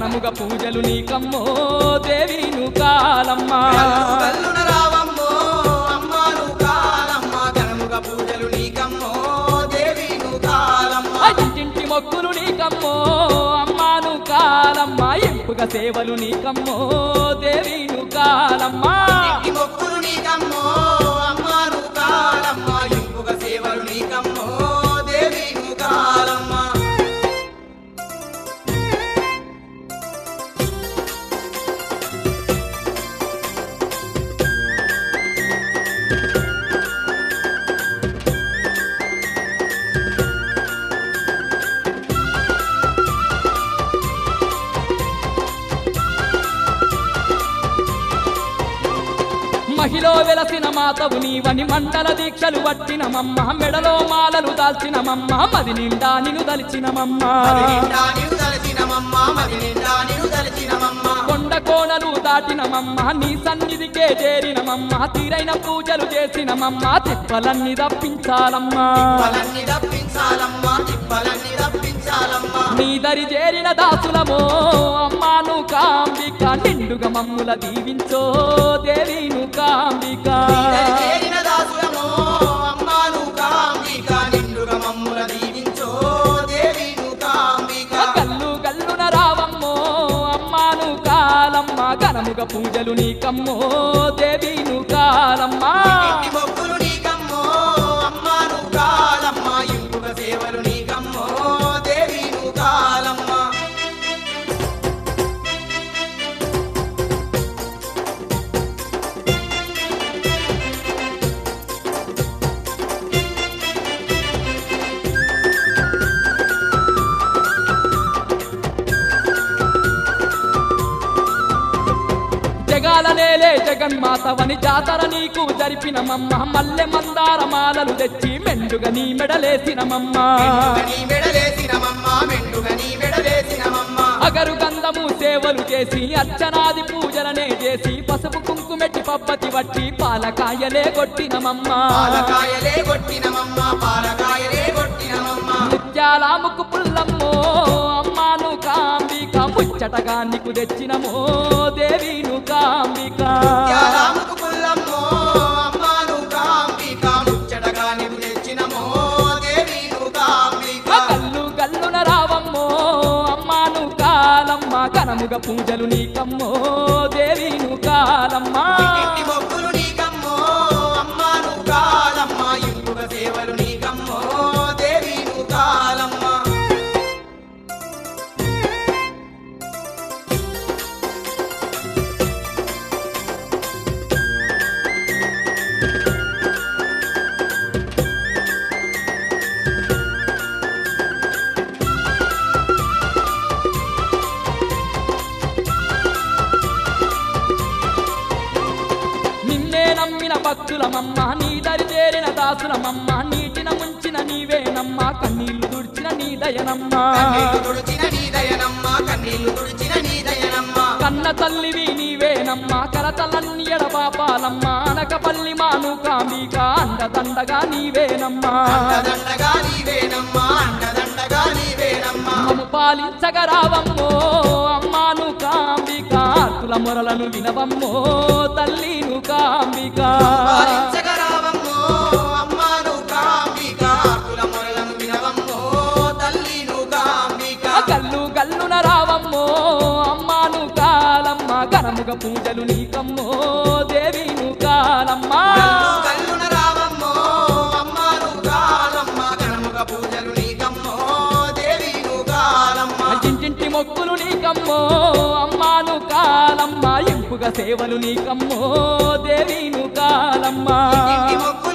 ఘనముగా పూజలు నీకమ్మో దేవీను కాలమ్మా గల్లు గల్లున రావమ్మో అమ్మాను కాలమ్మ ఘనముగా పూజలు నీకమ్మో దేవిను కాలమ్మ ఇంటింటి మొక్కులు నీకమ్మో అమ్మాను కాలమ్మా ఎంపుగా సేవలు నీకమ్మో దేవీను కాలమ్మా ఇంటి మొక్కులు నీకమ్మో అమ్మాను కాలమ్మ ఇంపుగ సేవలు నీకమ్మో దేవిను కాలమ్మ మహిలో వెలసిన మాతవు నీవని మండల దీక్షలు పట్టిన మమ్మ మెడలో మాలలు దాల్చిన మమ్మ మది నిండా నిన్ను దలిచిన మది నిండా నీవు దలచినమమ్మ మది నిండా నీవు దలచినమమ్మ కొండ కోణలు దాటిన మమ్మ నీ సన్నిధికే చేరిన మమ్మ తీరైన పూజలు చేసిన మమ్మ తిప్పలన్నీ తప్పించాలమ్మా తిప్పలన్నీ తప్పించాలమ్మ తిప్పలన్నీ తప్పించాలమ్మ నీ దరి చేరిన దాసులమో అమ్మాను కాంబిక నిండుగా మమ్ముల దీవించో దేవీను కాంబిక నీదరి చేరిన దాసులమో అమ్మాను కాంబిక నిండుగా మమ్ముల దీవించో దేవిను కాంబిక కల్లు కల్లున రావమ్మో అమ్మాను కాలమ్మ ఘనముగా పూజలు నీకమ్మో దేవీను కాలమ్మా ఇంటి మొక్కులు నీకమ్మో అమ్మాను కాలమ్మ ఇంపుగ సేవలు నీకమ్మో దేవిను కాలమ్మ జగాల నేలే జగన్మాతవని జాతర నీకు జరిపిన మమ్మ మల్లె మందార మాలలు తెచ్చి మెండుగా నీ మెడలేసిన మమ్మ మెండుగ నీ మెడలేసినమమ్మ మెండుగ నీ మెడలేసినమమ్మ అగరు గంధము సేవలు చేసి అర్చనాది పూజలనే చేసి పసుపు కుంకుమెట్టి పబ్బతి వట్టి పాలకాయలే కొట్టినమమ్మ పాలకాయలే కొట్టినమమ్మ పాలకాయలే కొట్టినమమ్మ ముత్యాల ముక్కు పుల్లమ్మో అమ్మాను కాంబిక ముచ్చటగా నీకు తెచ్చినమో దేవీను కాంబిక యారాముకు పుల్లమ్మో అమ్మాను కాంబిక ముచ్చటగా నీవు తెచ్చినమో దేవిను కాంబిక కల్లు కల్లున రావమ్మో అమ్మాను కాలమ్మ ఘనముగా పూజలు నీకమ్మో దేవీను కాలమ్మా ఇంటి మొక్కులు నీకమ్మో అమ్మాను కాలమ్మ ఇంపుగ సేవలు నీకమ్మో దేవిను కాలమ్మ నిన్నే నమ్మిన భక్తులమమ్మ నీ దరి చేరిన దాసులమమ్మ నీటిన ముంచిన నీవేనమ్మ కన్నీళ్లు తుడిచిన నీ దయనమ్మ కన్నీళ్లు తుడిచిన నీ దయనమ్మ కన్నీళ్లు తుడిచిన నీ దయనమ్మ కన్న తల్లివి నీవేనమ్మ కరతలన్ని ఎడబాపాలమ్మ అనకపల్లి మాను కాంబిక అండదండగా నీవేనమ్మా అండదండగా నీవేనమ్మా అండదండగా నీవేనమ్మా మమ్ము పాలించగరావమ్మో అమ్మాను కాంబిక ఆర్తుల మొరలను వినవమ్మో తల్లిను కాంబిక పాలించగరావమ్మో అమ్మాను కాంబిక ఆకుల మొరలను వినవమ్మో తల్లిను కాంబిక గల్లు గల్లున రావమ్మో అమ్మాను కాలమ్మ ఘనముగా పూజలు నీకమ్మో దేవిను కాలమ్మా కల్లు కల్లున రావమ్మో అమ్మాను కాలమ్మ ఘనముగ పూజలు నీకమ్మో దేవిను కాలమ్మ ఇంటింటి మొక్కులు నీకమ్మో అమ్మాను కాలమ్మ ఇంపుగా సేవలు నీకమ్మో దేవిను కాలమ్మా ఇంటి మొక్కు